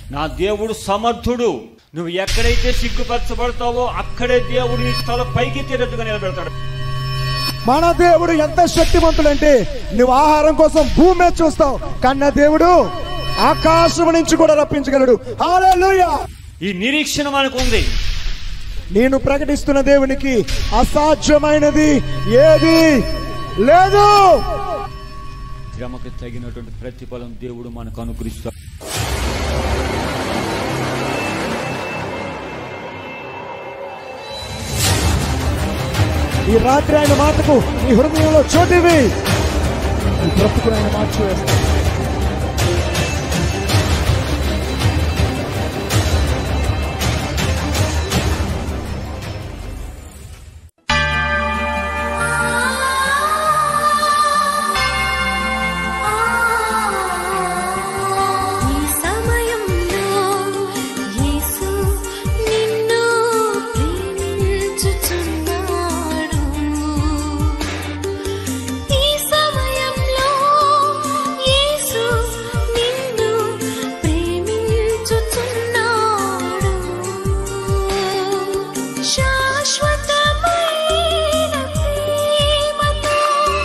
నా దేవుడు సమర్థుడు నువ్వు ఎక్కడైతే సిగ్గుపరచబడతావో అక్కడే దేవుడు నీ తల పైకి తీరట్టుగా నిలబెడతాడు మన దేవుడు ఎంత శక్తివంతుడంటే నువ్వు ఆహారం కోసం భూమి మీద చూస్తావు కన్న దేవుడు ఆకాశం నుంచి కూడా రప్పించగలడు హల్లెలూయా ఈ నిరీక్షణ మనకు ఉంది నేను ప్రకటిస్తున్న దేవునికి అసాధ్యమైనది ఏది లేదు శ్రమకు తగినటువంటి ప్రతిఫలం దేవుడు మనకు అనుగ్రహిస్తాడు ఈ రాత్రి ఆయన మాటకు నీ హృదయంలో చోటివి ఈ బ్రతుకును ఆయన మార్చివేస్తాడు ఈ సమయంలో యేసు నిన్ను ప్రేమించుచున్నాడు ఈ సమయంలో యేసు నిన్ను ప్రేమించుచున్నాడు శాశ్వతమైన ప్రేమతో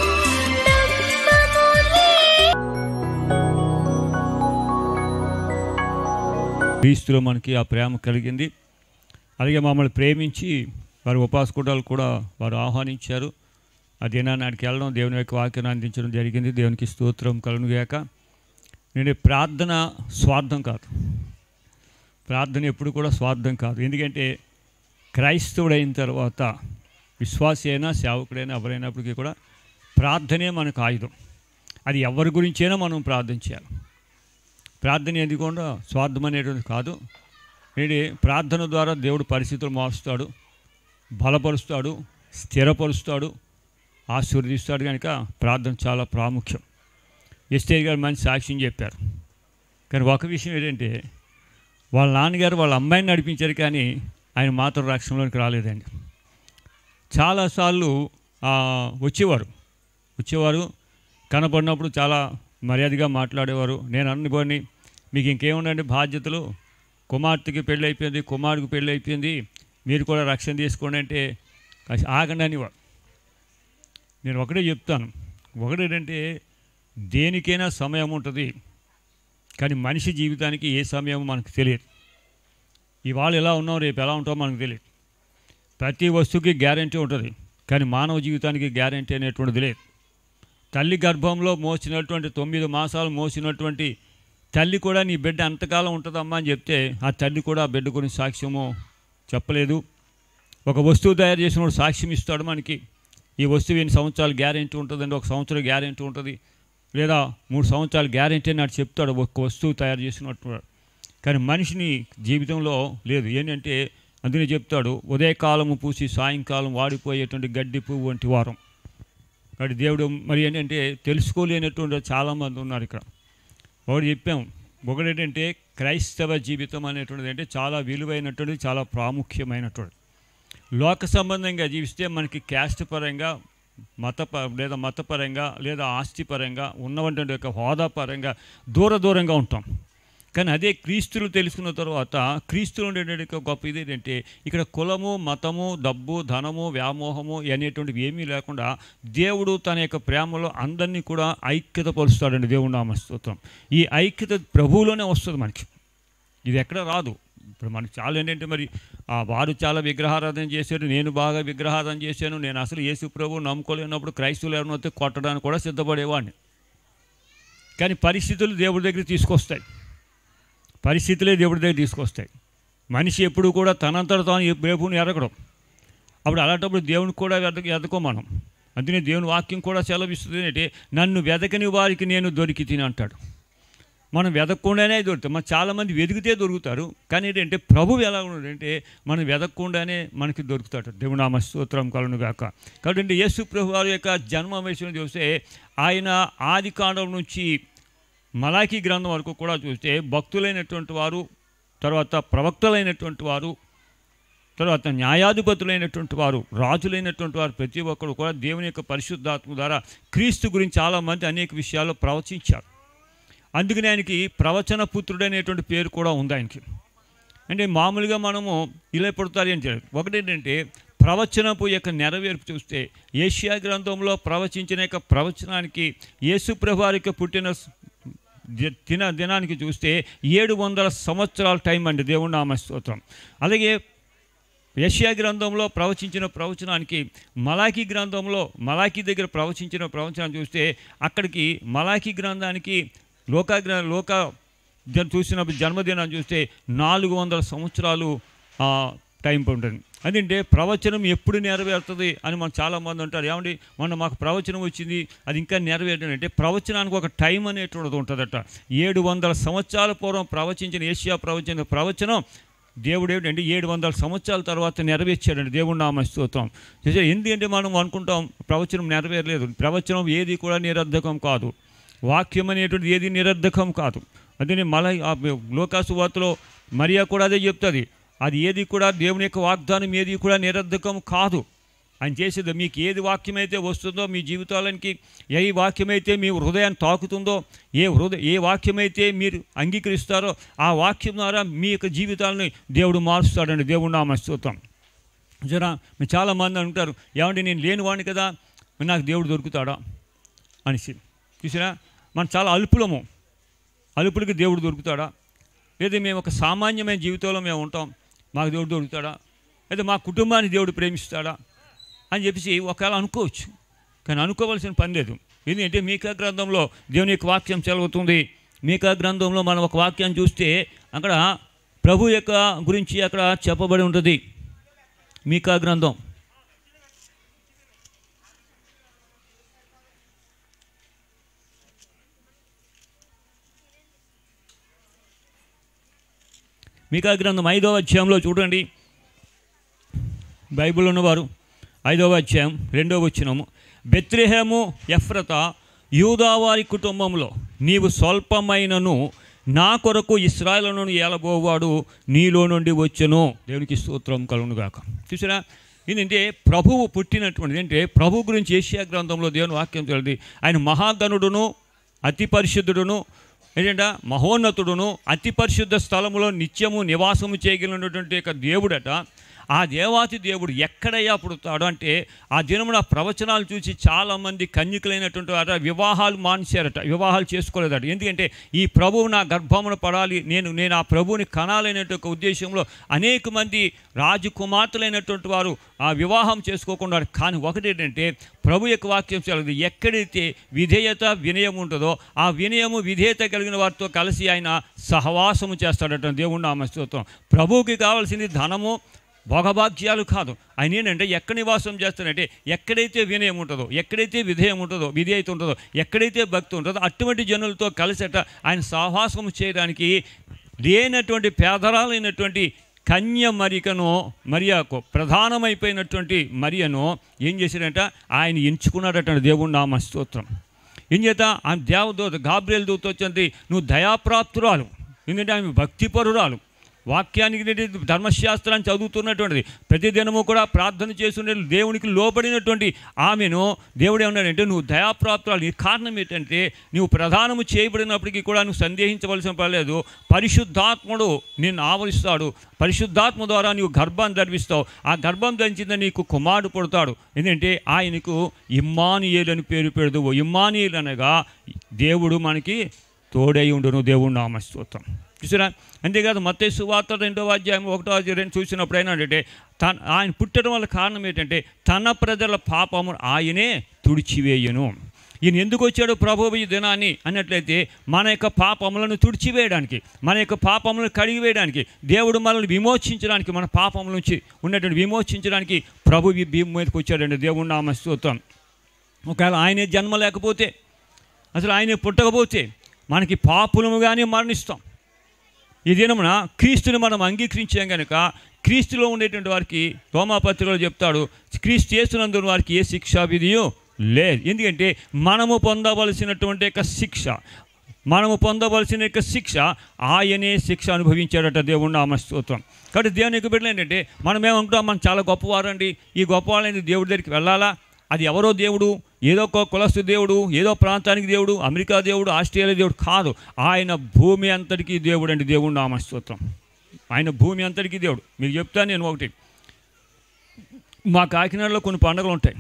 నమ్మములే క్రీస్తులో మనకి ఆ ప్రేమ కలిగింది అలాగే మమ్మల్ని ప్రేమించి వారి ఉపాసకుటాలు కూడా వారు ఆహ్వానించారు ఆ దినానాడికి వెళ్ళడం దేవుని యొక్క వాక్యాన్ని అందించడం జరిగింది దేవునికి స్తోత్రం కలుగుగాక నేను ప్రార్థన స్వార్థం కాదు ప్రార్థన ఎప్పుడు కూడా స్వార్థం కాదు ఎందుకంటే క్రైస్తవుడైన తర్వాత విశ్వాసి అయినా సేవకుడైనా ఎవరైనప్పటికీ కూడా ప్రార్థనే మనకు ఆయుధం అది ఎవరి గురించైనా మనం ప్రార్థన చేయాలి ప్రార్థన ఎందుకుండా స్వార్థం అనేటువంటి కాదు ఏంటి ప్రార్థన ద్వారా దేవుడు పరిస్థితులు మారుస్తాడు బలపరుస్తాడు స్థిరపరుస్తాడు ఆశీర్వదిస్తాడు కనుక ప్రార్థన చాలా ప్రాముఖ్యం ఎస్టే గారు మంచి సాక్ష్యం చెప్పారు కానీ ఒక విషయం ఏంటంటే వాళ్ళ నాన్నగారు వాళ్ళ అమ్మాయిని నడిపించారు కానీ ఆయన మాత్రం రక్షణలోనికి రాలేదండి చాలాసార్లు ఆ, వచ్చేవారు వచ్చేవారు కనపడినప్పుడు చాలా మర్యాదగా మాట్లాడేవారు నేను అనుకోని మీకు ఇంకేముండండి బాధ్యతలు కుమార్తెకి పెళ్ళి అయిపోయింది కుమారుడికి పెళ్ళి అయిపోయింది మీరు కూడా రక్షణ తీసుకోండి అంటే కాస్త ఆగండి అనేవారు నేను ఒకటే చెప్తాను ఒకటేంటంటే దేనికైనా సమయం ఉంటుంది కానీ మనిషి జీవితానికి ఏ సమయం మనకు తెలియదు ఇవాళ ఎలా ఉన్నాం రేపు ఎలా ఉంటామో మనకు తెలియదు ప్రతి వస్తువుకి గ్యారంటీ ఉంటుంది కానీ మానవ జీవితానికి గ్యారంటీ అనేటువంటిది లేదు తల్లి గర్భంలో మోసినటువంటి తొమ్మిది మాసాలు మోసినటువంటి తల్లి కూడా నీ బిడ్డ అంతకాలం ఉంటుందమ్మా అని చెప్తే ఆ తల్లి కూడా ఆ బిడ్డ గురించి సాక్ష్యము చెప్పలేదు ఒక వస్తువు తయారు చేసినప్పుడు సాక్ష్యం ఇస్తాడు మనకి ఈ వస్తువు ఎన్ని సంవత్సరాలు గ్యారెంటీ ఉంటుందండి ఒక సంవత్సరం గ్యారెంటీ ఉంటుంది లేదా మూడు సంవత్సరాలు గ్యారెంటీ అని నాడు చెప్తాడు ఒక వస్తువు తయారు చేసినట్టు కానీ మనిషిని జీవితంలో లేదు ఏంటంటే అందుకే చెప్తాడు ఉదయకాలము పూసి సాయంకాలం వాడిపోయేటువంటి గడ్డి పువ్వు వంటి వారం కాబట్టి దేవుడు మరి ఏంటంటే తెలుసుకోలేనటువంటి చాలామంది ఉన్నారు ఇక్కడ ఒకటి చెప్పాం ఒకటి ఏంటంటే క్రైస్తవ జీవితం అనేటువంటిది అంటే చాలా విలువైనటువంటిది చాలా ప్రాముఖ్యమైనటువంటిది లోక సంబంధంగా జీవిస్తే మనకి క్యాస్ట్ పరంగా మత లేదా మతపరంగా లేదా ఆస్తిపరంగా ఉన్నటువంటి యొక్క హోదా పరంగా దూర దూరంగా ఉంటాం కానీ అదే క్రీస్తులు తెలుసుకున్న తర్వాత క్రీస్తులు ఉండేటువంటి ఒక గొప్ప ఇది ఏంటంటే ఇక్కడ కులము మతము డబ్బు ధనము వ్యామోహము అనేటువంటివి ఏమీ లేకుండా దేవుడు తన యొక్క ప్రేమలో అందరినీ కూడా ఐక్యత పరుస్తాడండి దేవుడు నామస్తోత్రం ఈ ఐక్యత ప్రభువులోనే వస్తుంది మనకి ఇది ఎక్కడ రాదు ఇప్పుడు మనకి చాలా ఏంటంటే మరి ఆ వారు చాలా విగ్రహారాధన చేశారు నేను బాగా విగ్రహారాధన చేశాను నేను అసలు యేసు ప్రభు నమ్ముకోలేనప్పుడు క్రైస్తవులు ఎవరిని వస్తే కొట్టడానికి కూడా సిద్ధపడేవాడిని కానీ పరిస్థితులు దేవుడి దగ్గర తీసుకొస్తాయి పరిస్థితులే దేవుడి దగ్గర తీసుకొస్తాయి మనిషి ఎప్పుడు కూడా తనంతట తాను ప్రభుని ఎరగడం అప్పుడు అలాంటప్పుడు దేవుని కూడా వెతక ఎదకో మనం అందుకనే దేవుని వాక్యం కూడా సెలవిస్తుంది అంటే నన్ను వెదకని వారికి నేను దొరికి తిని అంటాడు మనం వెదక్కుండానే దొరుకుతాం మన చాలామంది వెతికితే దొరుకుతారు కానీ ఏంటంటే ప్రభు ఎలా ఉన్నాడంటే మనం వెదక్కుండానే మనకి దొరుకుతాడు దేవునామ స్తోత్రం కలను గాక కాబట్టి యేసు ప్రభు వారి యొక్క జన్మ విషయం చూస్తే ఆయన ఆది కాండం నుంచి మలాఖీ గ్రంథం వరకు కూడా చూస్తే భక్తులైనటువంటి వారు తర్వాత ప్రవక్తలైనటువంటి వారు తర్వాత న్యాయాధిపతులైనటువంటి వారు రాజులైనటువంటి వారు ప్రతి ఒక్కరు కూడా దేవుని యొక్క పరిశుద్ధాత్మ ద్వారా క్రీస్తు గురించి చాలామంది అనేక విషయాల్లో ప్రవచించారు అందుకని ఆయనకి ప్రవచన పుత్రుడు అనేటువంటి పేరు కూడా ఉంది ఆయనకి అంటే మామూలుగా మనము ఇలా పడతారు ఏం చేయలేదు ఒకటి ఏంటంటే ప్రవచనపు యొక్క నెరవేర్పు చూస్తే ఏషియా గ్రంథంలో ప్రవచించిన యొక్క ప్రవచనానికి యేసుప్రభు వారికి పుట్టిన స్- ది- దిన దినానికి చూస్తే ఏడు వందల సంవత్సరాల టైం అండి దేవుడి నామ స్తోత్రం అలాగే యష్యా గ్రంథంలో ప్రవచించిన ప్రవచనానికి మలాఖీ గ్రంథంలో మలాఖీ దగ్గర ప్రవచించిన ప్రవచనాన్ని చూస్తే అక్కడికి మలాఖీ గ్రంథానికి లోక గ్ర లోక జన్ చూసిన జన్మదినాన్ని చూస్తే నాలుగు వందల సంవత్సరాలు ఆ, టైం ఉంటుంది అదంటే ప్రవచనం ఎప్పుడు నెరవేరుతుంది అని మనం చాలామంది అంటారు ఏమండి మొన్న మాకు ప్రవచనం వచ్చింది అది ఇంకా నెరవేరడం అంటే ప్రవచనానికి ఒక టైం అనేటువంటిది ఉంటుందట ఏడు వందల సంవత్సరాల పూర్వం ప్రవచించిన ఏషియా ప్రవచన ప్రవచనం దేవుడు ఏంటంటే ఏడు వందల సంవత్సరాల తర్వాత నెరవేర్చాడండి దేవుడు నామ స్తోత్రం చూసారా ఎందుకంటే మనం అనుకుంటాం ప్రవచనం నెరవేరలేదు ప్రవచనం ఏది కూడా నిరర్ధకం కాదు వాక్యం అనేటువంటిది ఏది నిరర్ధకం కాదు అదే మల ఆ లోకాసు వార్తలో మరియా కూడా అదే చెప్తుంది అది ఏది కూడా దేవుని యొక్క వాగ్దానం ఏది కూడా నిరర్ధకం కాదు ఆయన చేసేది మీకు ఏది వాక్యమైతే వస్తుందో మీ జీవితాలకి ఏ వాక్యమైతే మీ హృదయాన్ని తాకుతుందో ఏ హృదయ ఏ వాక్యమైతే మీరు అంగీకరిస్తారో ఆ వాక్యం ద్వారా మీ యొక్క జీవితాలని దేవుడు మారుస్తాడండి దేవుడు నామ స్తోత్రం జరా మీరు చాలామంది అంటారు ఏమంటే నేను లేని వాడిని కదా మరి నాకు దేవుడు దొరుకుతాడా అనేసి చూసారా మనం చాలా అల్పులము అల్పులకి దేవుడు దొరుకుతాడా లేదా మేము ఒక సామాన్యమైన జీవితంలో మేము ఉంటాం మాకు దేవుడు దొరుకుతాడా లేదా మా కుటుంబాన్ని దేవుడు ప్రేమిస్తాడా అని చెప్పేసి ఒకవేళ అనుకోవచ్చు కానీ అనుకోవాల్సిన పని లేదు ఎందుకంటే మీకా గ్రంథంలో దేవుని యొక్క వాక్యం చదువుతుంది మీకా గ్రంథంలో మనం ఒక వాక్యాన్ని చూస్తే అక్కడ ప్రభు యొక్క గురించి అక్కడ చెప్పబడి ఉంటుంది మీకా గ్రంథం మీకా గ్రంథం ఐదవ అధ్యాయంలో చూడండి బైబిల్ ఉన్నవారు ఐదవ అధ్యాయం రెండవ వచ్చినము బెత్రెహేము ఎఫ్రత యూదావారి కుటుంబంలో నీవు స్వల్పమైనను నా కొరకు ఇస్రాయలను ఏలబోవాడు నీలో నుండి వచ్చెను దేవునికి స్తోత్రం కలుగునుగాక చూసారా ఏంటంటే ప్రభువు పుట్టినటువంటిది అంటే ప్రభు గురించి ఏషియా గ్రంథంలో దేవుని వాక్యం తెలియదు ఆయన మహాగణుడును అతి పరిశుద్ధుడును ఏంటంటే మహోన్నతుడును అతి పరిశుద్ధ స్థలములో నిత్యము నివాసము చేయగలిగినటువంటి యొక్క దేవుడట ఆ దేవాతి దేవుడు ఎక్కడయ్యా పుడతాడు అంటే ఆ దినమున ప్రవచనాలు చూసి చాలామంది కన్యకులైనటువంటి వారు వివాహాలు మానేశారట వివాహాలు చేసుకోలేదట ఎందుకంటే ఈ ప్రభువు నా గర్భమున పడాలి నేను నేను ఆ ప్రభువుని కనాలనేటువంటి ఒక ఉద్దేశంలో అనేక మంది రాజకుమార్తెలైనటువంటి వారు ఆ వివాహం చేసుకోకుండా కానీ ఒకటి ఏంటంటే ప్రభు యొక్క వాక్యం సెలవు ఎక్కడైతే విధేయత వినయం ఉంటుందో ఆ వినయము విధేయత కలిగిన వారితో కలిసి ఆయన సహవాసము చేస్తాడట దేవుడు నామ స్తోత్రం ప్రభువుకి కావాల్సింది ధనము భోగభాగ్యాలు కాదు ఆయన ఏంటంటే ఎక్కడ నివాసం చేస్తానంటే ఎక్కడైతే వినయం ఉంటుందో ఎక్కడైతే విధేయం ఉంటుందో విధేయత ఉంటుందో ఎక్కడైతే భక్తి ఉంటుందో అటువంటి జనులతో కలిసట ఆయన సహవాసం చేయడానికి లేనటువంటి పేదరాలైనటువంటి కన్య మరికను మరియాకు ప్రధానమైపోయినటువంటి మరియను ఏం చేశాడంట ఆయన ఎంచుకున్నాడట దేవుడు నామ స్తోత్రం ఏం చేత ఆ దేవదూత గాబ్రియల్ దూత వచ్చింది నువ్వు దయాప్రాప్తురాలు ఎందుకంటే ఆమె భక్తిపరురాలు వాక్యానికి ఏంటి ధర్మశాస్త్రాన్ని చదువుతున్నటువంటిది ప్రతిదినము కూడా ప్రార్థన చేస్తుండే దేవునికి లోబడినటువంటి ఆమెను దేవుడు ఏమన్నాడంటే నువ్వు దయాప్రాప్తురాలు ఈ కారణం ఏంటంటే నువ్వు ప్రధానము చేయబడినప్పటికీ కూడా నువ్వు సందేహించవలసిన పర్లేదు పరిశుద్ధాత్ముడు నిన్ను ఆవరిస్తాడు పరిశుద్ధాత్మ ద్వారా నీవు గర్భాన్ని ధరిస్తావు ఆ గర్భం ధరించిన నీకు కుమారుడు పుడతాడు ఎందుకంటే ఆయనకు ఇమ్మానియేలు అని పేరు పెడదు ఇమ్మానియేలు అనగా దేవుడు మనకి తోడై ఉండును దేవుడు నామస్తోత్రం చూసారా అంతేకాదు మత్తయి సువార్త రెండో అధ్యాయం ఒకటో అధ్యాయం రెండు చూసినప్పుడు ఏంటంటే తన ఆయన పుట్టడం వల్ల కారణం ఏంటంటే తన ప్రజల పాపము ఆయనే తుడిచివేయను ఈయన ఎందుకు వచ్చాడు ప్రభు ఈ దినాన్ని అన్నట్లయితే మన యొక్క పాపములను తుడిచివేయడానికి మన యొక్క పాపములను కడిగివేయడానికి దేవుడు మనల్ని విమోచించడానికి మన పాపముల నుంచి ఉన్నటువంటి విమోచించడానికి ప్రభు ఈ భీము మీదకి వచ్చాడండి దేవుడు నామ స్తోత్రం ఒకవేళ ఆయనే జన్మ లేకపోతే అసలు ఆయనే పుట్టకపోతే మనకి పాపులముగానే మరణిస్తాం ఈ దినమున క్రీస్తుని మనం అంగీకరించాం కనుక క్రీస్తులో ఉండేటువంటి వారికి రోమాపత్రికలో చెప్తాడు క్రీస్తు చేస్తున్నందున వారికి ఏ శిక్షా విధియో లేదు ఎందుకంటే మనము పొందవలసినటువంటి యొక్క శిక్ష మనము పొందవలసిన యొక్క శిక్ష ఆయనే శిక్ష అనుభవించాడట దేవుడు నామ స్తోత్రం కాబట్టి దేవుని యొక్క బిడ్డలు ఏంటంటే మనం ఏమనుకుంటాం మనం చాలా గొప్పవారండి ఈ గొప్పవాళ్ళని దేవుడి దగ్గరికి వెళ్ళాలా అది ఎవరో దేవుడు ఏదో ఒక కులస్తు దేవుడు ఏదో ప్రాంతానికి దేవుడు అమెరికా దేవుడు ఆస్ట్రేలియా దేవుడు కాదు ఆయన భూమి అంతటికీ దేవుడు అండి దేవుడు నామస్తోత్రం ఆయన భూమి అంతటికీ దేవుడు మీకు చెప్తాను నేను ఒకటి మా కాకినాడలో కొన్ని పండుగలు ఉంటాయి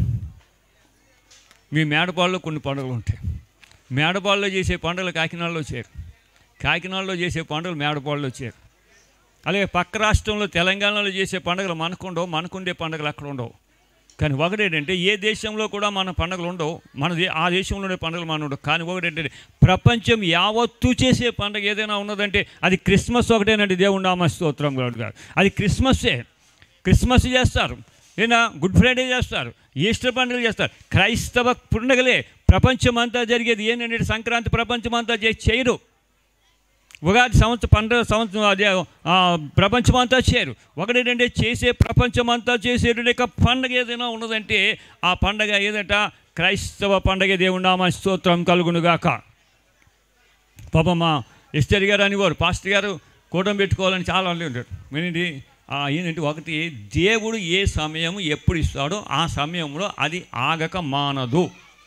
మీ మేడపాడులో కొన్ని పండుగలు ఉంటాయి మేడపాడులో చేసే పండుగలు కాకినాడలో చేరు కాకినాడలో చేసే పండుగలు మేడపాడులో చేరు అలాగే పక్క రాష్ట్రంలో తెలంగాణలో చేసే పండుగలు మనకుండవు మనకుండే పండుగలు అక్కడ ఉండవు కానీ ఒకటేంటంటే ఏ దేశంలో కూడా మన పండుగలు ఉండవు మన దే- ఆ దేశంలోనే పండుగలు మన ఉండవు కానీ ఒకటేంటంటే ప్రపంచం యావత్తు చేసే పండుగ ఏదైనా ఉన్నదంటే అది క్రిస్మస్ ఒకటేనండి దేవుడు నామ స్తోత్రం గారు అది క్రిస్మస్సే క్రిస్మస్ చేస్తారు ఏనా గుడ్ ఫ్రైడే చేస్తారు ఈస్టర్ పండుగలు చేస్తారు క్రైస్తవ పండుగలే ప్రపంచం అంతా జరిగేది ఏంటంటే సంక్రాంతి ప్రపంచం అంతా చే- చేయరు ఉగాది సంవత్సరం పండుగ సంవత్సరం అదే ఆ, ప్రపంచమంతా చేయరు ఒకటేంటంటే చేసే ప్రపంచమంతా చేసేటువంటి యొక్క పండగ ఏదైనా ఉన్నదంటే ఆ పండగ ఏదంట క్రైస్తవ పండగ దేవునామా స్తోత్రం కలుగునుగాక పాప మా ఎస్టర్ గారు అనేవారు పాస్టర్ గారు కూటమి పెట్టుకోవాలని చాలా మంది ఉంటారు ఏంటి ఆ, ఏంటంటే ఒకటి దేవుడు ఏ సమయం ఎప్పుడు ఇస్తాడో ఆ సమయంలో అది ఆగక మానదు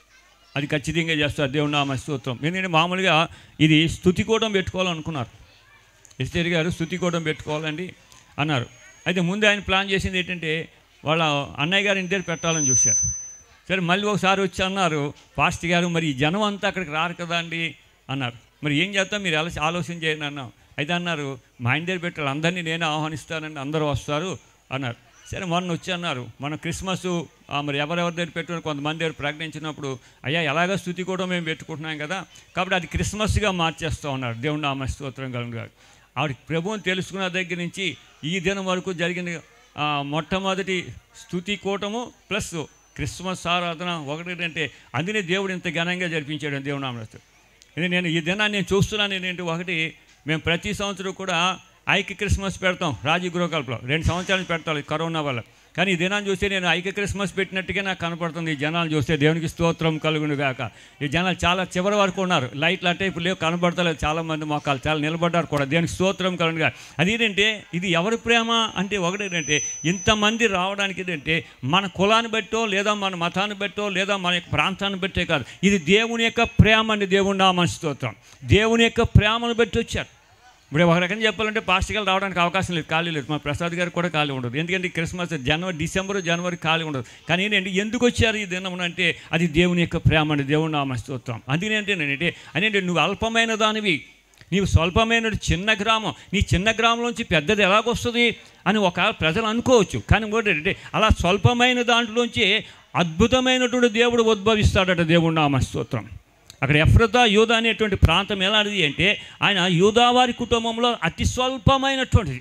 అది ఖచ్చితంగా చేస్తారు దేవుని నామ స్తోత్రం ఎందుకంటే మామూలుగా ఇది స్థుతి కూటం పెట్టుకోవాలనుకున్నారు ఎస్టేర్ గారు స్థుతి కూటం పెట్టుకోవాలండి అన్నారు అయితే ముందు ఆయన ప్లాన్ చేసింది ఏంటంటే వాళ్ళ అన్నయ్య గారి ఇంటి దగ్గర పెట్టాలని చూశారు సరే మళ్ళీ ఒకసారి వచ్చి అన్నారు పాస్టర్ గారు మరి ఈ జనం అంతా అక్కడికి రారు కదా అండి అన్నారు మరి ఏం చేస్తాం మీరు ఎలా ఆలోచన చేయండి అన్నాం అయితే అన్నారు మా ఇంటి దగ్గర పెట్టాలి అందరినీ నేనే ఆహ్వానిస్తానండి అందరూ వస్తారు అన్నారు సరే మొన్న వచ్చి అన్నారు మన క్రిస్మస్ ఆ, మరి ఎవరెవరి దగ్గర పెట్టుకుని కొంతమంది దగ్గర ప్రకటించినప్పుడు అయ్యా ఎలాగ స్థుతి కూడా మేము పెట్టుకుంటున్నాం కదా కాబట్టి అది క్రిస్మస్గా మార్చేస్తూ ఉన్నారు దేవుడు నామ స్తోత్రం కలుగుగారు ఆవిడ ప్రభువుని తెలుసుకున్న దగ్గర నుంచి ఈ దినం వరకు జరిగిన ఆ, మొట్టమొదటి స్థుతి కూటము ప్లస్ క్రిస్మస్ ఆరాధన ఒకటి అంటే అందునే దేవుడు ఇంత ఘనంగా జరిపించాడు దేవుడు నామస్తు ఇది నేను ఈ దినాన్ని నేను చూస్తున్నాను ఏంటంటే ఒకటి మేము ప్రతి సంవత్సరం కూడా ఐక్య క్రిస్మస్ పెడతాం రాజీ గృహకల్పలో రెండు సంవత్సరాలు పెడతాం ఈ కరోనా వల్ల కానీ ఈ దినాన్ని చూస్తే నేను ఐక్య క్రిస్మస్ పెట్టినట్టుగా నాకు కనపడుతుంది ఈ జనాలు చూస్తే దేవునికి స్తోత్రం కలుగును గాక ఈ జనాలు చాలా చివరి వరకు ఉన్నారు లైట్లు అంటే ఇప్పుడు లేవు కనపడతలేదు చాలా మంది మొక్కలు చాలా నిలబడ్డారు కూడా దేవునికి స్తోత్రం కలుగును గాక అది ఏంటంటే ఇది ఎవరి ప్రేమ అంటే ఒకటేంటంటే ఇంతమంది రావడానికి ఏంటంటే మన కులాన్ని బట్టో లేదా మన మతాన్ని బట్టో లేదా మన యొక్క ప్రాంతాన్ని బట్టే కాదు ఇది దేవుని యొక్క ప్రేమ అండి దేవుని నామ స్తోత్రం దేవుని యొక్క ప్రేమను బట్టి వచ్చారు ఇప్పుడు ఒక రకంగా చెప్పాలంటే పాస్టర్ గారు రావడానికి అవకాశం లేదు ఖాళీ లేదు మా ప్రసాద్ గారు కూడా ఖాళీ ఉండదు ఎందుకంటే క్రిస్మస్ జనవరి డిసెంబర్ జనవరి ఖాళీ ఉండదు కానీ ఏంటంటే ఎందుకు వచ్చారు ఈ దినం అంటే అది దేవుని యొక్క ప్రేమ అండి దేవుని నామ స్తోత్రం అందుకేంటే నేనంటే అంటే నువ్వు అల్పమైన దానివి నీవు స్వల్పమైన చిన్న గ్రామం నీ చిన్న గ్రామంలోంచి పెద్దది ఎలాగొస్తుంది అని ఒక ప్రజలు అనుకోవచ్చు కానీ ఇంకోటి ఏంటంటే అలా స్వల్పమైన దాంట్లోంచి అద్భుతమైనటువంటి దేవుడు ఉద్భవిస్తాడట దేవుడు నామ స్తోత్రం అక్కడ ఎఫ్రత యూదా అనేటువంటి ప్రాంతం ఎలాంటిది అంటే ఆయన యూదావారి కుటుంబంలో అతి స్వల్పమైనటువంటిది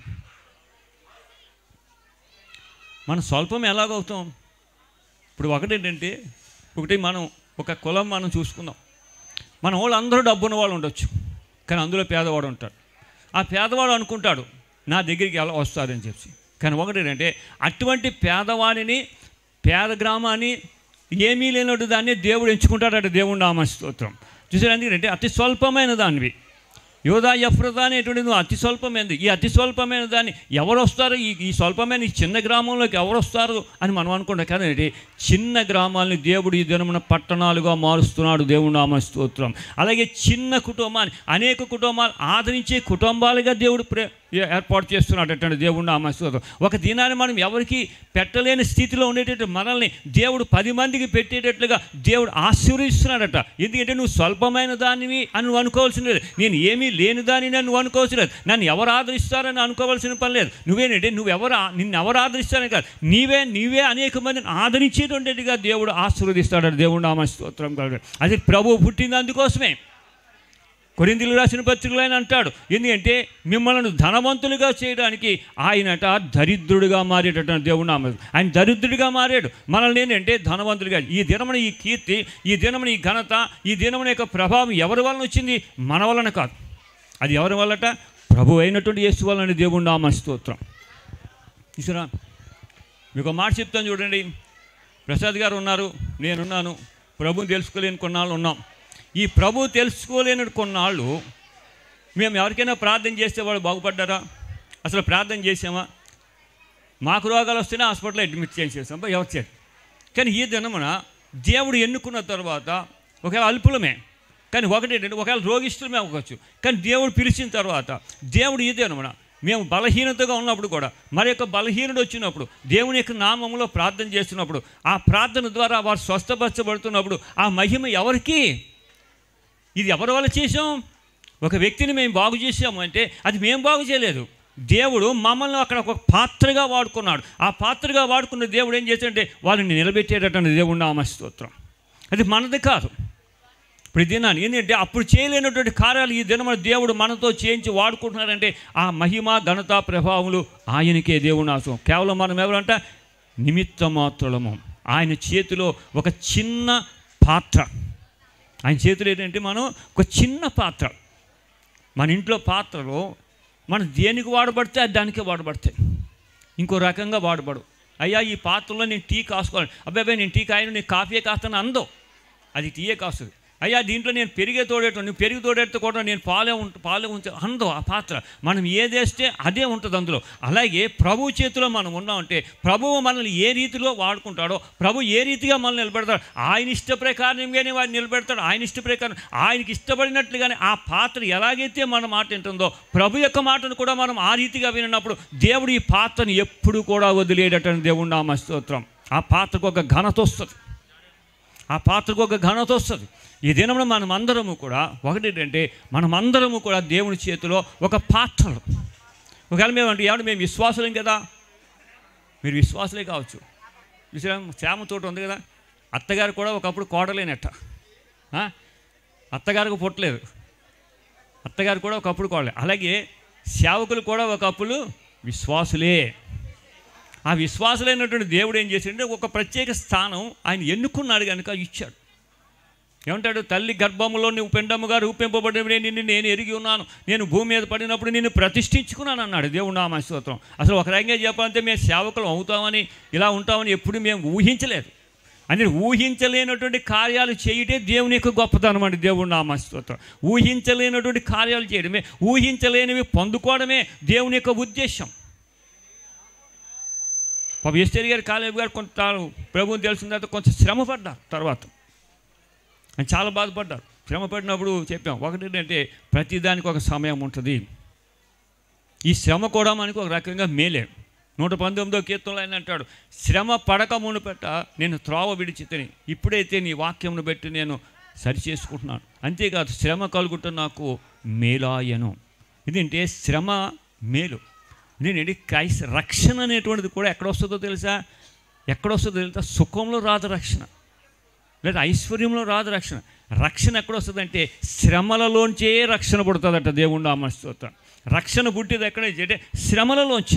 మనం స్వల్పం ఎలాగవుతాం ఇప్పుడు ఒకటేంటంటే ఒకటి మనం ఒక కులం మనం చూసుకుందాం మన వాళ్ళు అందరూ డబ్బున్న వాళ్ళు ఉండొచ్చు కానీ అందులో పేదవాడు ఉంటాడు ఆ పేదవాడు అనుకుంటాడు నా దగ్గరికి ఎలా వస్తారని చెప్పి కానీ ఒకటేంటంటే అటువంటి పేదవాడిని పేద గ్రామాన్ని ఏమీ లేనట్టు దాన్ని దేవుడు ఎంచుకుంటాడట దేవుడు నామ స్తోత్రం చూసారు ఎందుకంటే అతి స్వల్పమైన దానివి యోధా ఎఫ్రదా అనేటువంటి నువ్వు అతి స్వల్పమైనది ఈ అతి స్వల్పమైన దాన్ని ఎవరు వస్తారు ఈ ఈ స్వల్పమైన ఈ చిన్న గ్రామంలోకి ఎవరు వస్తారు అని మనం అనుకుంటాం కానీ ఏంటి, చిన్న గ్రామాలని దేవుడు ఈ దినమున పట్టణాలుగా మారుస్తున్నాడు దేవుడు నామ స్తోత్రం అలాగే చిన్న కుటుంబాన్ని అనేక కుటుంబాలు ఆదరించే కుటుంబాలుగా దేవుడు ప్రే ఏర్పాటు చేస్తున్నాడు అటువంటి దేవుడు నామ స్తోత్రం ఒక దినాన్ని మనం ఎవరికి పెట్టలేని స్థితిలో ఉండేటట్టు మనల్ని దేవుడు పది మందికి పెట్టేటట్లుగా దేవుడు ఆశీర్వదిస్తున్నాడట ఎందుకంటే నువ్వు స్వల్పమైన దానివి అని నువ్వు అనుకోవాల్సిన లేదు నేను ఏమీ లేని దానిని నువ్వు అనుకోవాల్సిన లేదు నన్ను ఎవరు ఆదరిస్తారని అనుకోవాల్సిన పని లేదు నువ్వేనంటే నువ్వు ఎవరు ఆ- నిన్ను ఎవరు ఆదరిస్తారని కాదు నీవే నీవే అనేక మందిని ఆదరించేటువంటిగా దేవుడు ఆశీర్వదిస్తాడట దేవుడు నామ స్తోత్రం కాదు అది ప్రభువు పుట్టింది అందుకోసమే కొరిందులు రాసిన పత్రికలు ఆయన అంటాడు ఎందుకంటే మిమ్మల్ని ధనవంతులుగా చేయడానికి ఆయనట దరిద్రుడిగా మారేటట్టు దేవుడు నామం ఆయన దరిద్రుడిగా మారాడు మనల్ని ఏంటంటే ధనవంతులుగా ఈ దినమున ఈ కీర్తి ఈ దినమున ఈ ఘనత ఈ దినమున యొక్క ప్రభావం ఎవరి వలన వచ్చింది మన వలన కాదు అది ఎవరి వల్లట ప్రభు అయినటువంటి యేసు వలన దేవుడు నామ స్తోత్రం చూసారా మీకు ఒక మాట చెప్తాను చూడండి ప్రసాద్ గారు ఉన్నారు నేనున్నాను ప్రభుని తెలుసుకోలేని కొన్నాళ్ళు ఉన్నాం ఈ ప్రభు తెలుసుకోలేని కొన్నాళ్ళు మేము ఎవరికైనా ప్రార్థన చేస్తే వాళ్ళు బాగుపడ్డారా అసలు ప్రార్థన చేసామా మాకు రోగాలు వస్తేనే హాస్పిటల్లో అడ్మిట్ చేసేసాం బా, ఎవరు చేయరు కానీ ఈ దినమున దేవుడు ఎన్నుకున్న తర్వాత ఒకవేళ అల్పులమే కానీ ఒకటి ఏంటంటే ఒకవేళ రోగిష్ఠులమే అవ్వచ్చు కానీ దేవుడు పిలిచిన తర్వాత దేవుడు ఇదే అనమాట మేము బలహీనతగా ఉన్నప్పుడు కూడా మరి యొక్క బలహీనుడు వచ్చినప్పుడు దేవుని యొక్క నామంలో ప్రార్థన చేస్తున్నప్పుడు ఆ ప్రార్థన ద్వారా వారు స్వస్థపరచబడుతున్నప్పుడు ఆ మహిమ ఎవరికి ఇది ఎవరి వల్ల చేసాం ఒక వ్యక్తిని మేము బాగు చేసాము అంటే అది మేము బాగు చేయలేదు దేవుడు మమ్మల్ని అక్కడ ఒక పాత్రగా వాడుకున్నాడు ఆ పాత్రగా వాడుకున్న దేవుడు ఏం చేశాడంటే వాళ్ళని నిలబెట్టేటటువంటి దేవుడు నామ స్తోత్రం అది మనది కాదు ఇప్పుడు ఈ దినాన్ని ఏంటంటే అప్పుడు చేయలేనటువంటి కార్యాలు ఈ దినమున దేవుడు మనతో చేయించి వాడుకుంటున్నారంటే ఆ మహిమ ఘనత ప్రభావములు ఆయనకే దేవుడు నాశం కేవలం మనం ఎవరంట నిమిత్త మాత్రులము ఆయన చేతిలో ఒక చిన్న పాత్ర ఆయన చేతిలో ఏంటంటే మనం ఒక చిన్న పాత్ర మన ఇంట్లో పాత్రలో మనం దేనికి వాడబడితే అది దానికే వాడబడతాయి ఇంకో రకంగా వాడబడు అయ్యా ఈ పాత్రలో నేను టీ కాసుకోవాలి అబ్బాయి నేను టీ కాయను నేను కాఫీ కాస్తాను అందో అది టీయే కాస్తుంది అయ్యా దీంట్లో నేను పెరిగే తోడేటో నువ్వు పెరుగు తోడేటో కూడా నేను పాలే ఉంట పాలే ఉంచ అందో ఆ పాత్ర మనం ఏదేస్తే అదే ఉంటుంది అందులో అలాగే ప్రభు చేతిలో మనం ఉన్నామంటే ప్రభువు మనల్ని ఏ రీతిలో వాడుకుంటాడో ప్రభు ఏ రీతిగా మనల్ని నిలబెడతాడు ఆయన ఇష్ట ప్రకారంగానే వాడిని నిలబెడతాడు ఆయన ఇష్ట ప్రకారం ఆయనకి ఇష్టపడినట్లుగానే ఆ పాత్ర ఎలాగైతే మన మాట వింటుందో ప్రభు యొక్క మాటను కూడా మనం ఆ రీతిగా విన్నప్పుడు దేవుడు ఈ పాత్రను ఎప్పుడు కూడా వదిలేటటువంటి దేవుడు నామ స్తోత్రం ఆ పాత్రకు ఒక ఘనత వస్తుంది ఆ పాత్రకు ఒక ఘనత వస్తుంది ఈ దినంలో మనం అందరము కూడా ఒకటి ఏంటంటే మనమందరము కూడా దేవుని చేతిలో ఒక పాత్రలు ఒకవేళ మేము అంటే ఏమంటే మేము విశ్వాసులం కదా మీరు విశ్వాసులే కావచ్చు విశ్రామ శ్యామ తోట ఉంది కదా అత్తగారు కూడా ఒకప్పుడు కోడలేనట్ట ఆ? అత్తగారికి పుట్టలేదు అత్తగారు కూడా ఒకప్పుడు కోడలే అలాగే సేవకులు కూడా ఒకప్పుడు విశ్వాసులే ఆ విశ్వాసులైనటువంటి దేవుడు ఏం చేశాడంటే ఒక ప్రత్యేక స్థానం ఆయన ఎన్నుకున్నాడు కనుక ఇచ్చాడు ఏమంటాడు తల్లి గర్భములో నువ్వు పిండముగా రూపింపబడిన నిన్ను నేను ఎరిగి ఉన్నాను నేను భూమి మీద పడినప్పుడు నిన్ను ప్రతిష్ఠించుకున్నాను అన్నాడు దేవుడు నామ స్తోత్రం అసలు ఒక రకంగా చెప్పాలంటే మేము సేవకులు అవుతామని ఇలా ఉంటామని ఎప్పుడు మేము ఊహించలేదు అని ఊహించలేనటువంటి కార్యాలు చేయటే దేవుని యొక్క గొప్పతనం అండి దేవుడు నామ స్తోత్రం ఊహించలేనటువంటి కార్యాలు చేయడమే ఊహించలేనివి పొందుకోవడమే దేవుని యొక్క ఉద్దేశం పాప ఎస్టేరి గారు కాలేబు గారు కొంత ప్రభువుని తెలిసిన తర్వాత కొంచెం శ్రమ పడ్డారు తర్వాత ఆయన చాలా బాధపడ్డారు శ్రమ పడినప్పుడు చెప్పాం ఒకటి ఏంటంటే ప్రతిదానికి ఒక సమయం ఉంటుంది ఈ శ్రమ కూడా మనకు ఒక రకంగా మేలే నూట పంతొమ్మిదో కీర్తనలో ఆయన అంటాడు శ్రమ పడక మునుపెట్ట నేను త్రోవ విడిచి తిని ఇప్పుడైతే నీ వాక్యమును బట్టి నేను సరి చేసుకుంటున్నాను అంతేకాదు శ్రమ కలుగుట నాకు మేలాయను ఇదేంటే శ్రమ మేలు ఇదేంటి క్రైస్ రక్షణ అనేటువంటిది కూడా ఎక్కడ వస్తుందో తెలుసా ఎక్కడ వస్తుందో తెలుసా సుఖంలో రాదు రక్షణ లేదా ఐశ్వర్యంలో రాదు రక్షణ రక్షణ ఎక్కడ వస్తుందంటే శ్రమలలోంచే రక్షణ పుడుతుందట దేవుడు నామస్తోత్రం రక్షణ పుట్టేది ఎక్కడ అంటే శ్రమలలోంచే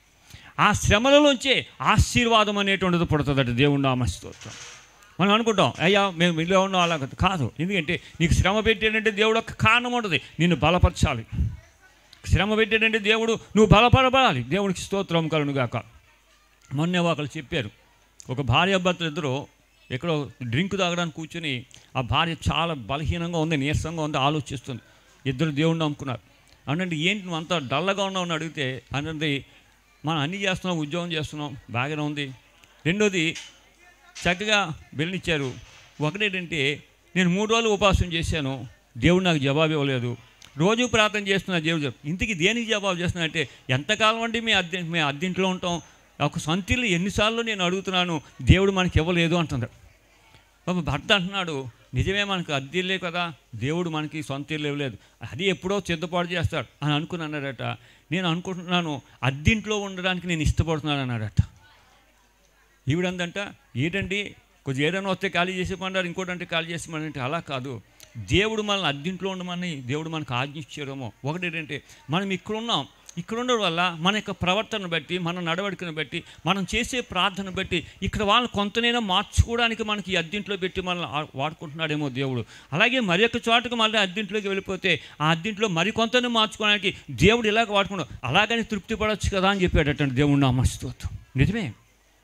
ఆ శ్రమలలోంచే ఆశీర్వాదం అనేటువంటిది పుడుతుందట దేవుడు నామస్తోత్రం మనం అనుకుంటాం అయ్యా మేము ఇలా ఉన్నాం అలా కాదు. కాదు ఎందుకంటే నీకు శ్రమ పెట్టాడంటే దేవుడు ఒక కారణం ఉంటుంది నిన్ను బలపరచాలి శ్రమ పెట్టాడంటే దేవుడు నువ్వు బలపడబడాలి దేవునికి స్తోత్రం కలునుగాక మొన్నే ఒకరు చెప్పారు ఒక భార్య భర్తలు ఇద్దరు ఎక్కడో డ్రింక్ తాగడానికి కూర్చొని ఆ భార్య చాలా బలహీనంగా ఉంది నీరసంగా ఉంది ఆలోచిస్తుంది ఇద్దరు దేవుడిని నమ్ముకున్నారు అనండి ఏంటి నువ్వు అంత డల్లగా ఉన్నావు అని అడిగితే అన్నది మనం అన్నీ చేస్తున్నాం ఉద్యోగం చేస్తున్నాం బాగానే ఉంది రెండోది చక్కగా బెల్లిచ్చారు ఒకటేంటంటే నేను మూడు రోజులు ఉపవాసం చేశాను దేవుడు నాకు జవాబు ఇవ్వలేదు రోజు ప్రార్థన చేస్తున్నా దేవుడు చెప్పు ఇంటికి దేనికి జవాబు చేస్తున్నా అంటే ఎంతకాలం అండి మేము అద్దె మేము అద్దెంట్లో ఉంటాం ఒక సొంతిల్లు ఎన్నిసార్లు నేను అడుగుతున్నాను దేవుడు మనకి ఇవ్వలేదు అంటుంది పాప భర్త అంటున్నాడు నిజమే మనకు అద్దెలే కదా దేవుడు మనకి సొంత ఇల్లు ఇవ్వలేదు అది ఎప్పుడో సిద్ధపాటు చేస్తాడు అని అనుకున్నాడట నేను అనుకుంటున్నాను అద్దింట్లో ఉండడానికి నేను ఇష్టపడుతున్నాను అన్నాడట ఈవిడందంట ఏంటండి కొంచెం ఏదైనా వస్తే ఖాళీ చేసేమన్నారు ఇంకోటి అంటే ఖాళీ చేసేమని అంటే అలా కాదు దేవుడు మనల్ని అద్దింట్లో ఉండమని దేవుడు మనకు ఆజ్ఞించారేమో ఒకటి ఏంటంటే మనం ఇక్కడ ఉన్నాం ఇక్కడ ఉండడం వల్ల మన యొక్క ప్రవర్తన బట్టి మన నడవడికను బట్టి మనం చేసే ప్రార్థన బట్టి ఇక్కడ వాళ్ళని కొంతనైనా మార్చుకోవడానికి మనకి ఈ అద్దింట్లో పెట్టి మనల్ని ఆ- వాడుకుంటున్నాడేమో దేవుడు అలాగే మరి యొక్క చోటకు మళ్ళీ అద్దింట్లోకి వెళ్ళిపోతే ఆ అద్దింట్లో మరి కొంతనే మార్చుకోవడానికి దేవుడు ఇలాగ వాడుకున్నాడు అలాగని తృప్తి పడవచ్చు కదా అని చెప్పాడటండి దేవుడు నా మస్తోత్వం నిజమే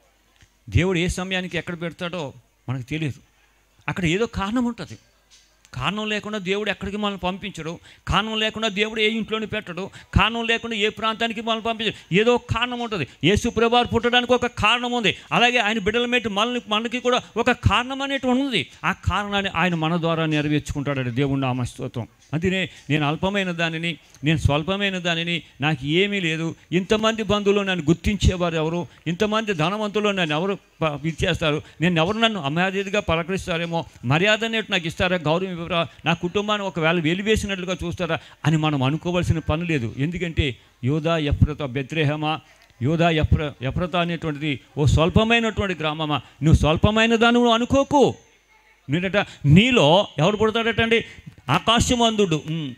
దేవుడు ఏ సమయానికి ఎక్కడ పెడతాడో మనకు తెలియదు అక్కడ ఏదో కారణం ఉంటుంది కారణం లేకుండా దేవుడు ఎక్కడికి మనల్ని పంపించడు కారణం లేకుండా దేవుడు ఏ ఇంట్లోని పెట్టడు కారణం లేకుండా ఏ ప్రాంతానికి మనల్ని పంపించడు ఏదో ఒక కారణం ఉంటుంది యేసు ప్రభావాలు పుట్టడానికి ఒక కారణం ఉంది అలాగే ఆయన బిడ్డల మీద మనల్ని మనకి కూడా ఒక కారణం అనేటువంటి ఉంది ఆ కారణాన్ని ఆయన మన ద్వారా నెరవేర్చుకుంటాడు దేవుడు నామస్తోత్రం అందునే నేను అల్పమైన దానిని నేను స్వల్పమైన దానిని నాకు ఏమీ లేదు ఇంతమంది బంధువులు నన్ను గుర్తించేవారు ఎవరు ఇంతమంది ధనవంతులు నన్ను ఎవరు ప- ఇచ్చేస్తారు నేను ఎవరు నన్ను అమర్యాదగా పలకరిస్తారేమో మర్యాద అనేట్టు నాకు ఇస్తారా గౌరవం ఇవ్వరా నా కుటుంబాన్ని ఒకవేళ వెలివేసినట్లుగా చూస్తారా అని మనం అనుకోవాల్సిన పని లేదు ఎందుకంటే యోధా ఎఫ్రత బెత్రేహమా యోధా ఎఫ్ర ఎఫ్రత అనేటువంటిది ఓ స్వల్పమైనటువంటి గ్రామమా నువ్వు స్వల్పమైన దాన్ని నువ్వు అనుకోకు నేనట నీలో ఎవరు పుడతాడటండి ఆకాశమందుడు ఉమ్.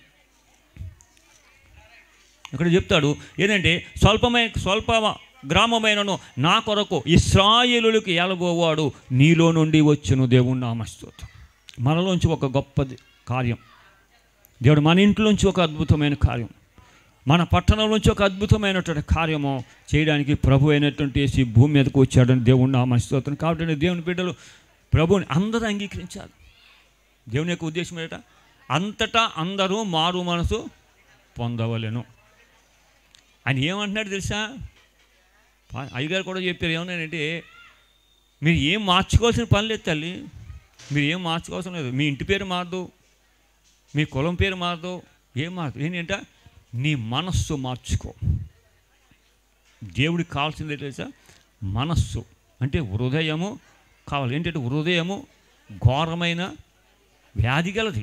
ఇక్కడ చెప్తాడు ఏంటంటే స్వల్పమైన స్వల్ప గ్రామమైనను నా కొరకు ఇస్రాయేలులకు ఎలబోవాడు నీలో నుండి వచ్చును దేవుని నామస్తోత్రం మనలోంచి ఒక గొప్పది కార్యం దేవుడు మన ఇంట్లోంచి ఒక అద్భుతమైన కార్యం మన పట్టణంలోంచి ఒక అద్భుతమైనటువంటి కార్యము చేయడానికి ప్రభు అయినటువంటి యేసు ఈ భూమి మీదకు వచ్చాడని దేవుని నామస్తోత్రం కాబట్టి దేవుని బిడ్డలు ప్రభుని అందరూ అంగీకరించాలి దేవుని యొక్క ఉద్దేశం ఏంట అంతటా అందరూ మారు మనసు పొందవలెను ఆయన ఏమంటున్నాడు తెలుసా పా- అయ్యగారు కూడా చెప్పారు ఏమన్నానంటే మీరు ఏం మార్చుకోవాల్సిన పని లేదు తల్లి మీరు ఏం మార్చుకోవాల్సిన లేదు మీ ఇంటి పేరు మారదు మీ కులం పేరు మారదు ఏం మారదు ఏంటంట నీ మనస్సు మార్చుకో దేవుడికి కావాల్సింది ఏంటి తెలుసా మనస్సు అంటే హృదయము కావాలి ఏంటంటే హృదయము ఘోరమైన వ్యాధి గలది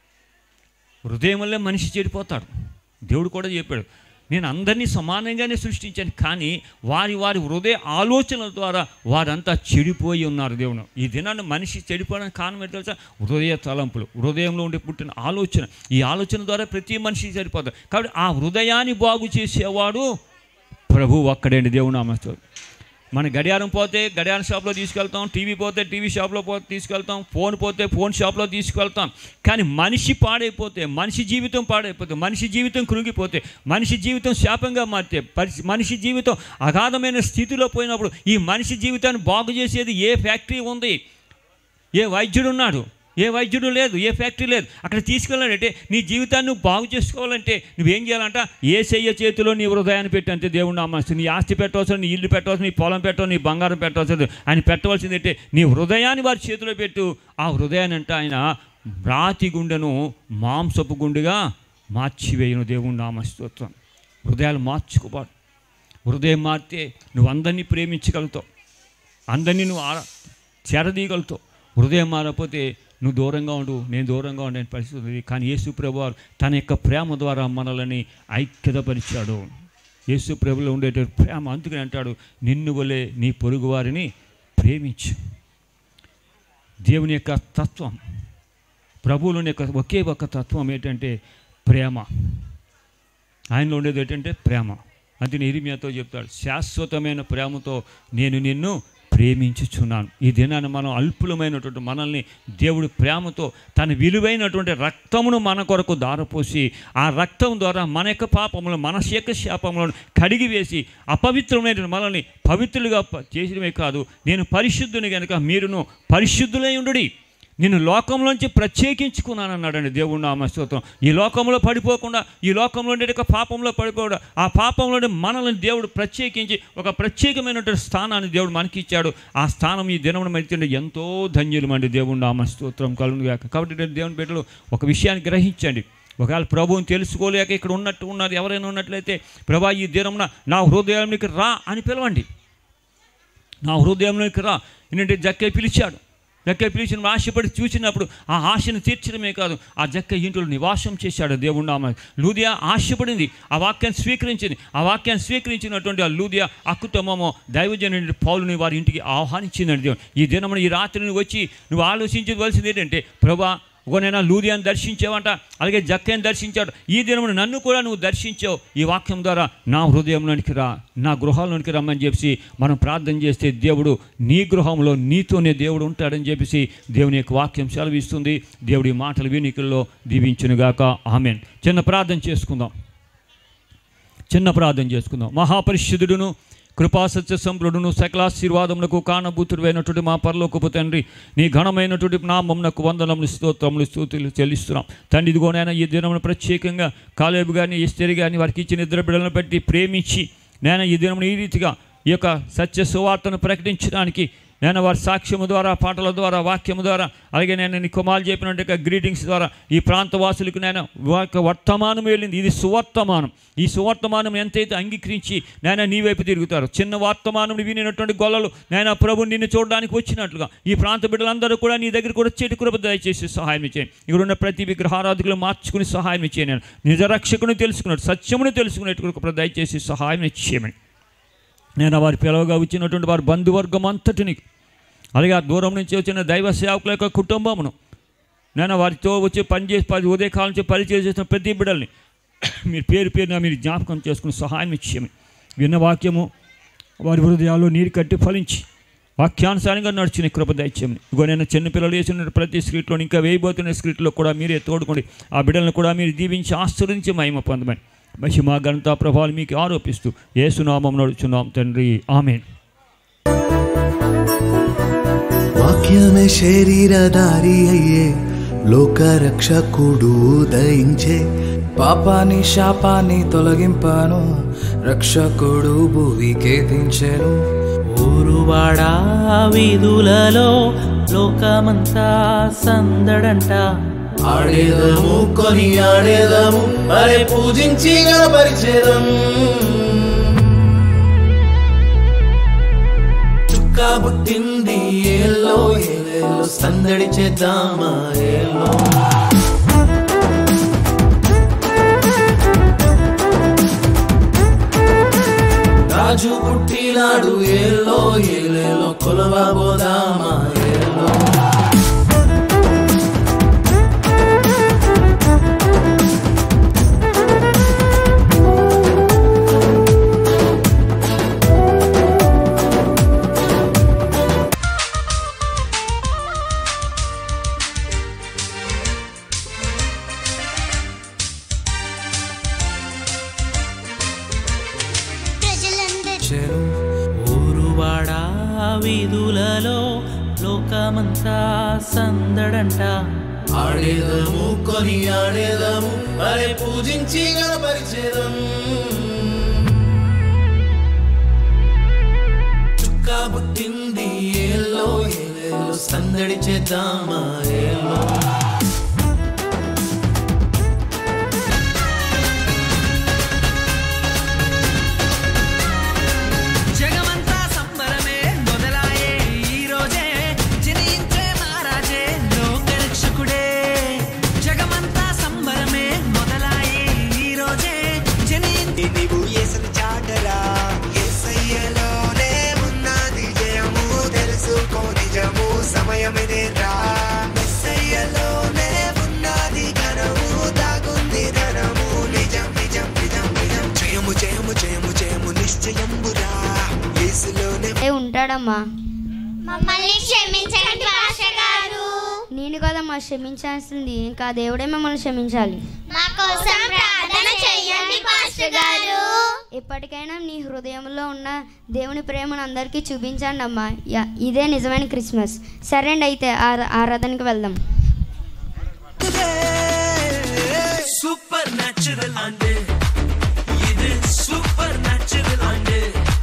హృదయం వల్లే మనిషి చెడిపోతాడు దేవుడు కూడా చెప్పాడు నేను అందరినీ సమానంగానే సృష్టించాను కానీ వారి వారి హృదయ ఆలోచనల ద్వారా వారంతా చెడిపోయి ఉన్నారు దేవుడు ఈ దినాన్ని మనిషి చెడిపోవడానికి కారణం ఏంటో తెలుసా హృదయ తలంపులు హృదయంలో ఉండే పుట్టిన ఆలోచన ఈ ఆలోచన ద్వారా ప్రతి మనిషి సరిపోతాడు కాబట్టి ఆ హృదయాన్ని బాగు చేసేవాడు ప్రభు ఒక్కడండి దేవుడు నామస్తు మన గడియారం పోతే గడియారం షాప్లో తీసుకెళ్తాం టీవీ పోతే టీవీ షాప్లో పోతే తీసుకెళ్తాం ఫోన్ పోతే ఫోన్ షాప్లో తీసుకెళ్తాం కానీ మనిషి పాడైపోతే మనిషి జీవితం పాడైపోతే మనిషి జీవితం కృంగిపోతే మనిషి జీవితం శాపంగా మారితే పరిస్థి- మనిషి జీవితం అగాధమైన స్థితిలో పోయినప్పుడు ఈ మనిషి జీవితాన్ని బాగు చేసేది ఏ ఫ్యాక్టరీ ఉంది ఏ వైద్యుడు ఉన్నాడు ఏ వైద్యుడు లేదు ఏ ఫ్యాక్టరీ లేదు అక్కడ తీసుకెళ్ళాలంటే నీ జీవితాన్ని నువ్వు బాగు చేసుకోవాలంటే నువ్వేం చేయాలంట ఏ చెయ్య చేతిలో నీ హృదయాన్ని పెట్టి అంతే దేవుడు నామస్తు నీ ఆస్తి పెట్టవలసిన నీ ఇల్లు పెట్టవలసిన నీ పొలం పెట్టవు నీ బంగారం పెట్టవలసింది ఆయన పెట్టవలసింది అంటే నీ హృదయాన్ని వారి చేతిలో పెట్టు ఆ హృదయాన్ని అంటే ఆయన రాతి గుండెను మాంసపు గుండెగా మార్చివేయను దేవుడు నామస్తోత్రం హృదయాలు మార్చుకోబాడు హృదయం మారితే నువ్వు అందరినీ ప్రేమించగలుగుతావు అందరినీ నువ్వు ఆర చేరదీయగలుగుతావు హృదయం మారకపోతే నువ్వు దూరంగా ఉండు నేను దూరంగా ఉండే పరిస్థితి ఉంది కానీ యేసు ప్రభు వారు తన యొక్క ప్రేమ ద్వారా మనల్ని ఐక్యతపరిచాడు యేసు ప్రభులో ఉండేట ప్రేమ అందుకని అంటాడు నిన్ను వలె నీ పొరుగు వారిని ప్రేమించు దేవుని యొక్క తత్వం ప్రభువులోని యొక్క ఒకే ఒక తత్వం ఏంటంటే ప్రేమ ఆయనలో ఉండేది ఏంటంటే ప్రేమ అందుకని ఇరిమియాతో చెప్తాడు శాశ్వతమైన ప్రేమతో నేను నిన్ను ప్రేమించుచున్నాను ఈ దినాన్ని మనం అల్పులమైనటువంటి మనల్ని దేవుడి ప్రేమతో తన విలువైనటువంటి రక్తమును మన కొరకు దారపోసి ఆ రక్తం ద్వారా మన యొక్క పాపములను మన యొక్క శాపములను కడిగి వేసి అపవిత్రమైన మనల్ని పవిత్రులుగా ప- చేసడమే కాదు నేను పరిశుద్ధుని కనుక మీరును పరిశుద్ధులై ఉండుడి నేను లోకంలోంచి ప్రత్యేకించుకున్నాను అన్నాడండి దేవుడు నామ స్తోత్రం ఈ లోకంలో పడిపోకుండా ఈ లోకంలో ఉండే ఒక పాపంలో పడిపోకుండా ఆ పాపంలోనే మనల్ని దేవుడు ప్రత్యేకించి ఒక ప్రత్యేకమైనటువంటి స్థానాన్ని దేవుడు మనకి ఇచ్చాడు ఆ స్థానం ఈ దినమున మరిచిండి ఎంతో ధన్యులమండి దేవుడు నామ స్తోత్రం కలుగును గాక కాబట్టి నేను దేవుని బిడ్డలు ఒక విషయాన్ని గ్రహించండి ఒకవేళ ప్రభువుని తెలుసుకోలేక ఇక్కడ ఉన్నట్టు ఉన్నారు ఎవరైనా ఉన్నట్లయితే ప్రభా ఈ దినమున నా హృదయానికి రా అని పిలవండి నా హృదయంలోకి రా ఏంటంటే జక్కే పిలిచాడు జక్కే పిలిచిన ఆశపడి చూసినప్పుడు ఆ ఆశను తీర్చడమే కాదు ఆ జక్క ఇంట్లో నివాసం చేశాడు దేవుడు నామ లూదియా ఆశపడింది ఆ వాక్యాన్ని స్వీకరించింది ఆ వాక్యాన్ని స్వీకరించినటువంటి ఆ లూదియా ఆ కుటుంబము దైవజనుడి పౌలుని వారి ఇంటికి ఆహ్వానించిందండి దేవుడు ఈ దినమున ఈ రాత్రిని వచ్చి నువ్వు ఆలోచించవలసింది ఏంటంటే ప్రభా ఒకనైనా లూదియాన్ని దర్శించావంట అలాగే జక్కని దర్శించాడు ఈ దినమున నన్ను కూడా నువ్వు దర్శించావు ఈ వాక్యం ద్వారా నా హృదయంలోనికి రా నా గృహంలోనికి రమ్మని చెప్పి మనం ప్రార్థన చేస్తే దేవుడు నీ గృహంలో నీతోనే దేవుడు ఉంటాడని చెప్పేసి దేవుని యొక్క వాక్యం సెలవిస్తుంది దేవుడి మాటలు వినికిల్లో దీవించునుగాక ఆమెన్ చిన్న ప్రార్థన చేసుకుందాం చిన్న ప్రార్థన చేసుకుందాం మహాపరిశుద్ధుడును కృపా సత్య సంప్రుడును సకలాశీర్వాదములకు కానభూతుడైనటువంటి మా పరలోకపు తండ్రి నీ ఘనమైనటువంటి నామమునకు వందనములు స్తోత్రములు స్తోతులు చెల్లిస్తున్నాం తండ్రి ఇదిగోనైనా ఈ దినమును ప్రత్యేకంగా కాలేబు కానీ ఇస్తరి కానీ వారికి ఇచ్చిన ఇద్దరు బిడ్డలను బట్టి ప్రేమించి నేను ఈ దినమును ఈ రీతిగా ఈ యొక్క సత్య సువార్తను ప్రకటించడానికి నేను వారి సాక్ష్యము ద్వారా పాటల ద్వారా వాక్యము ద్వారా అలాగే నేను నీ కుమారులు చెప్పినట్టు గ్రీటింగ్స్ ద్వారా ఈ ప్రాంతవాసులకు నేను వాక వర్తమానం వెళ్ళింది ఇది సువర్తమానం ఈ సువర్తమానం ఎంతైతే అంగీకరించి నేను నీ వైపు తిరుగుతారు చిన్న వర్తమానం వినినటువంటి గొల్లలు నేను ప్రభు నిన్ను చూడడానికి వచ్చినట్లుగా ఈ ప్రాంత బిడ్డలందరూ కూడా నీ దగ్గర కూడా వచ్చేటి కృప దయచేసి సహాయం చేయండి ఇక్కడ ఉన్న ప్రతి విగ్రహారాధకులు మార్చుకుని సహాయం చేయండి నేను నిజరక్షకుని తెలుసుకున్నట్టు సత్యమును తెలుసుకునేట్టు కృప దయచేసి సహాయం చేయమని నేను వారి పిలవగా వచ్చినటువంటి వారి బంధువర్గం అంతటిని అలాగే ఆ దూరం నుంచి వచ్చిన దైవ సేవకుల యొక్క కుటుంబమును నేను వారితో వచ్చి పనిచేసి పది ఉదయకాలం నుంచి పరిచయం చేసిన ప్రతి బిడ్డల్ని మీరు పేరు పేరున మీరు జ్ఞాపకం చేసుకుని సహాయం ఇచ్చేయమని విన్న వాక్యము వారి హృదయాల్లో నీరు కట్టి ఫలించి వాక్యానుసారంగా నడిచిన కృప దయచేయమని ఇగో నేను చిన్నపిల్లలు వేసిన ప్రతి స్క్రిప్ట్లో ఇంకా వేయబోతున్న స్క్రిప్ట్లో కూడా మీరే తోడుకోండి ఆ బిడ్డలను కూడా మీరు దీవించి ఆశ్రయించి మహిమ పొందమని మహిమ ఘనత ప్రభావాలు మీకు ఆరోపిస్తూ ఏసునామం నడుచున్నాం తండ్రి ఆమెన్ వాక్యమే శరీరధారి అయ్యే లోక రక్షకుడు ఉదయించే పాపాని శాపాన్ని తొలగింపాను రక్షకుడు భూమికే దించెను ఊరువాడా వీధులలో లోకమంతా సందడంట ఆడేదము కొని ఆడేదము అరే పూజించి గణపరిచేదం చుక్క పుట్టింది ఏలో ఏలేలో సందడి చేద్దామా ఏలో రాజు పుట్టినాడు ఏలో ఏలేలో కొలవబోదామా ఏలో ప్రజలందరూ చెను ఊరువాడా వీధులలో లోకమంతా సందడంట ఆడేదము కొని ఆడేదము అరే పూజించి గణపరిచేదం చుక్క పుట్టింది ఏలో ఏలేలో సందడి చేద్దామా ఏలో జగమంతా సంబరమే మొదలాయే ఈ రోజే జనించే మహారాజే లోకరక్షకుడే జగమంతా సంబరమే మొదలాయే ఈ రోజే జనించే నీవు యేసును చాటరా యేసయ్యలోనే ఉన్నది జయము తెలుసుకో నిజము సమయమిదేరా యేసయ్యలోనే ఉన్నది ఘనము దాగుంది ధనము నిజం నిజం నిజం నిజం జయము జయము జయము జయము నిశ్చయంబురా యేసులోనే ఏ ఉంటాడమ్మా మమ్మల్ని క్షమించండి భాష గారు నేను కదమ్మా క్షమించాల్సింది ఇంకా దేవుడే మిమ్మల్ని క్షమించాలి మా కోసం ప్రార్థన చెయ్యండి పాస్టర్ గారు ఎప్పటికైనా నీ హృదయంలో ఉన్న దేవుని ప్రేమను అందరికీ చూపించండి అమ్మా యా, ఇదే నిజమైన క్రిస్మస్ సరే అండి అయితే ఆరా- ఆరాధనకి వెళ్దాం సూపర్ న్యాచురల్ అండి ఇది సూపర్ న్యాచురల్ అండి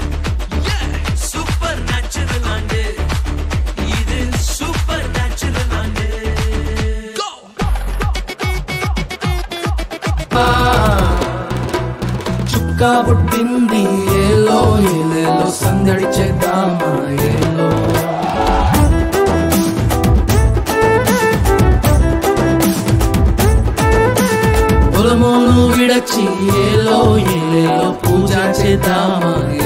సూపర్ న్యాచురల్ అండి ఇది సూపర్ న్యాచురల్ అండి చుక్క పుట్టింది ఏలో ఏలేలో సందడి చేద్దామా ఏలో పొలమును విడచి ఏలో ఏలేలో పూజ చేద్దామా